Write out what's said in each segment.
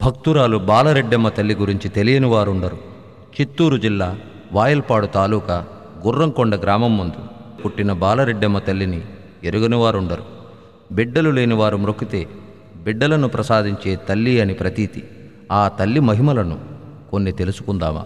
భక్తురాలు బాలరెడ్డమ్మ తల్లి గురించి తెలియని వారుండరు చిత్తూరు జిల్లా వాయల్పాడు తాలూకా గుర్రంకొండ గ్రామం ముందు పుట్టిన బాలరెడ్డమ్మ తల్లిని ఎరుగని వారుండరు బిడ్డలు లేని వారు మ్రొక్కితే బిడ్డలను ప్రసాదించే తల్లి అని ప్రతీతి ఆ తల్లి మహిమలను కొన్ని తెలుసుకుందామా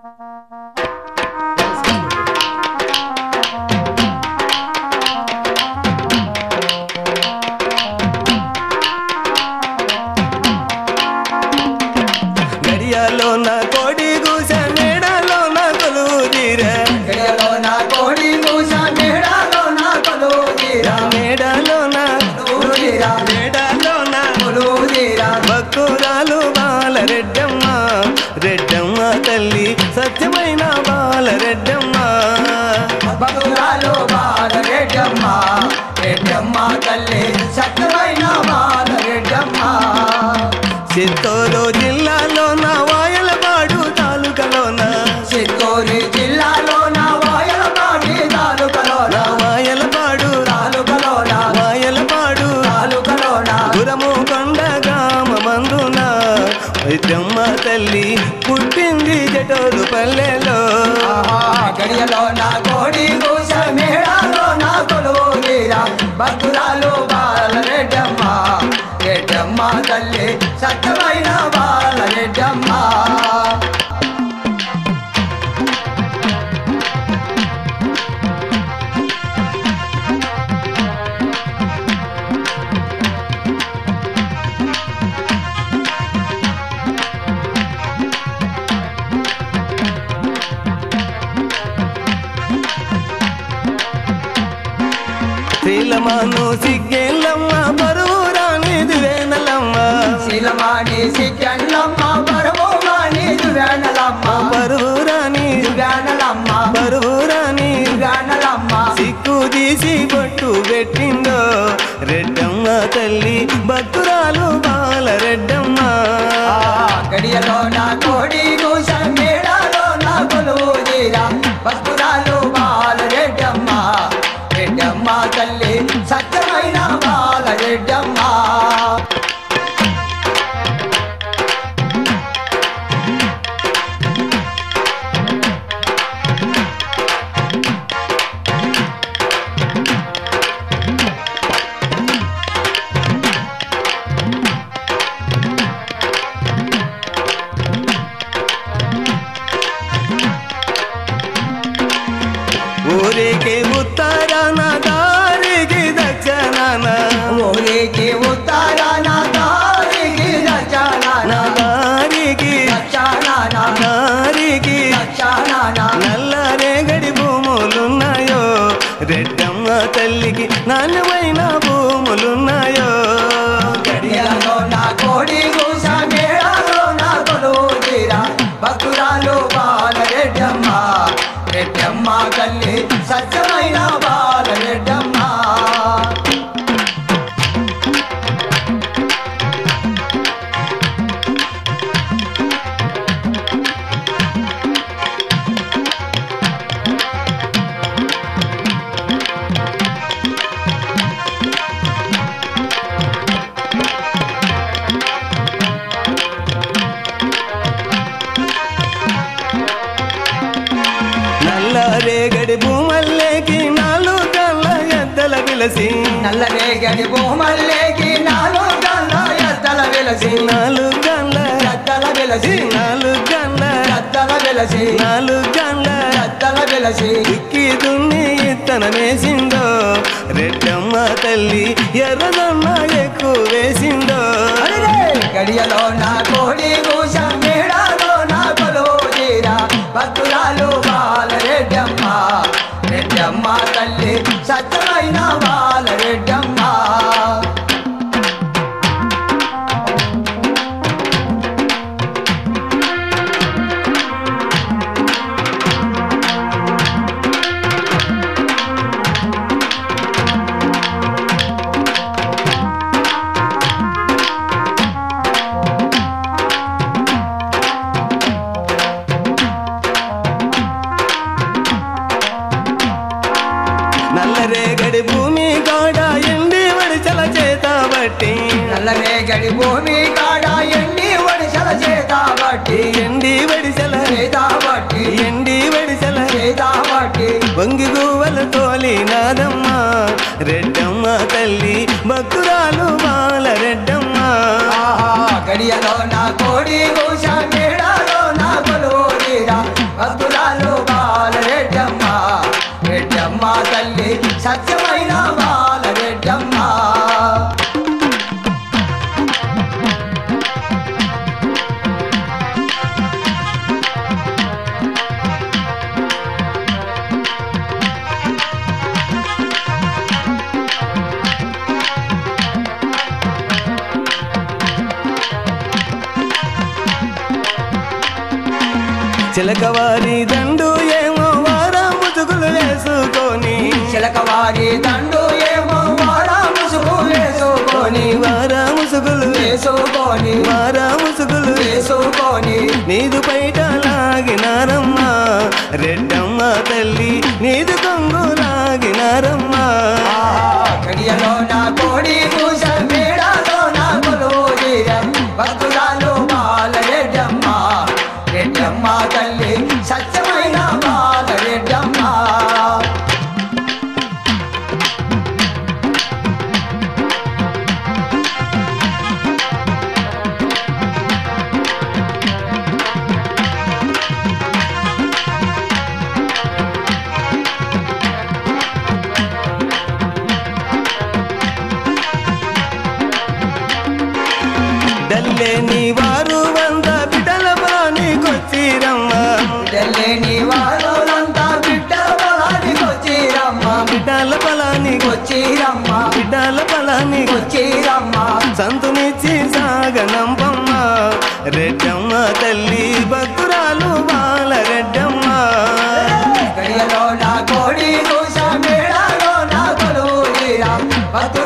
గడియాలో నా కోడి కూస మేడలో నా కొలువు తీరే గడియలో నా కోడి మూస మేడాలో నా కొలువుదీరా మేడలో నా కొలువుదీరా మేడలో నా కొలువుదీరా భక్తురాలు బాలరెడ్డమ్మ రెడ్డమ్మ తల్లి సత్యమైన బాలరెడ్డమ్మ భక్తురాలు బాల రెడ్డమ్మ రెడ్డమ్మ తల్లి సత్యమైన బాల రెడ్డమ్మ చిత్తూరు జిల్లాలో నా వాయలపాడు తాలూకలోన చిత్తూరు జిల్లాలో నా వాయలపాటి తాలూకలోన నా వాయలపాడు తాలూకలోన వాయలపాడు తాలూకలోన గురము కొండ గ్రామమందున వైద్యమ్మ తల్లి పుట్టింది జటోరు పల్లెలో ఆహా, గడియలో నా కోడి కూస మేడాలో నా కొలువుదీరా భక్తురాలు బాల రెడ్డమ్మ రెడ్డమ్మ తల్లి సత్యమైన బాల రెడ్డమ్మ శ్రీలమాను సిగ్గేళ్ళమ్మ బరువురానిది వేనలమ్మ శీలమాని సిగ్గండ్లమ్మ పరమోమాని దువ్యానలమ్మ బరువురాని దువ్యానలమ్మ బరువురాని దువ్యానలమ్మ సిక్కు తీసి బొట్టు పెట్టిందో రెడ్డమ్మ తల్లి భక్తురాలు బాల రెడ్డమ్మ ఆ, గడియలో నా కోడి కూస మేడాలో నా కొలువుదీరా భక్తురాలు బాల రెడ్డమ్మ రెడ్డమ్మ తల్లి సత్యమైన బాల రెడ్డమ్మ ఊరికి ఉత్తరాన దారికి దక్షిణాన ఊరికి ఉత్తరాన దారికి దక్షాణాన నా దారికి దక్షాణాన దారికి దక్షాణాన నల్లరేగడి భూములున్నాయో రెడ్డమ్మ తల్లికి నాణ్యమైన భూములున్నాయో గడియలలో నా కోడి కూస మేడాలో నా కొలువుదీరా భక్తురాలు బాల రెడ్డమ్మ రెడ్డమ్మ తల్లి సత్యమైన బాల రెడ్డమ్మ నల్లరేగడి భూమల్లేకి నాలుగు కళ్ళ ఎద్దల విలసి నల్లనే గడి బొమ్మల్లేకి నాలుగు గల్ల ఎద్దల వెలసి నాలుగు కళ్ళ ఎద్దల వెలసి నాలుగు కళ్ళ ఎద్దల వెలసి నాలుగు కళ్ళ ఎద్దల వెలసి ఇక్కి దున్ని ఇత్తనమేసిందో రెడ్డమ్మ తల్లి ఎర్రదమ్మ ఎక్కువ వేసిందో అరెరే! గడియలో నా కోడి కూస మేడాలో నా కొలువుదీరా భక్తురాలు బాల రెడ్డమ్మ రెడ్డమ్మ తల్లి సత్యమైన బాల రెడ్డమ్మ నల్లరేగడి భూమి కాడ ఎండి వడిచల చేత బట్టి నల్లనే గడి భూమి కాడ ఎండి వడిసల వడిసెల వేదావట్టి ఎండి వడిసెల వేదావట్టి వంగి గువ్వల తోలి నాదమ్మ రెడ్డమ్మ తల్లి భక్తురాలు బాల రెడ్డమ్మ ఆహా గడియలో నా కోడి కూస మేడలో నా కొలువురా భక్తురాలు బాల రెడ్డమ్మ రెడ్డమ్మ తల్లి సత్యమైన బాల రెడ్డమ్మ చిలకవారి దండు ఏమో వారా ముసుగులు వేసుకొని చిలకవారి దండు ఏమో వారా ముసుగు వేసుకొని వారా ముసుగులు వేసుకొని వారా ముసుగులు వేసుకొని నీదు పైట లాగినారమ్మ రెడ్డమ్మ తల్లి నీదు కొంగు లాగినారమ్మ ఆహా గడియలో నా కోడి కూస మేడలో నా కొలువురా భక్తురాలు బాల రెడ్డమ్మ రెడ్డమ్మ తల్లి సత్యమైన బాల రెడ్డమ్మ డల్లేని వారు వంద బిడ్డల ప్రాణికొచ్చిరమ్మ తెల్లేని వారులంతా బిడ్డల పొలానికి వచ్చిరమ్మ బిడ్డల పొలానికి వచ్చిరమ్మ బిడ్డల పొలానికి వచ్చిరమ్మ సంతునిచ్చి సాగనంపమ్మ రెడ్డమ్మ తల్లి భక్తురాలు బాల రెడ్డమ్మ గడియలో నా కోడి కూస మేడలో నా కొలువురా భక్తురాలు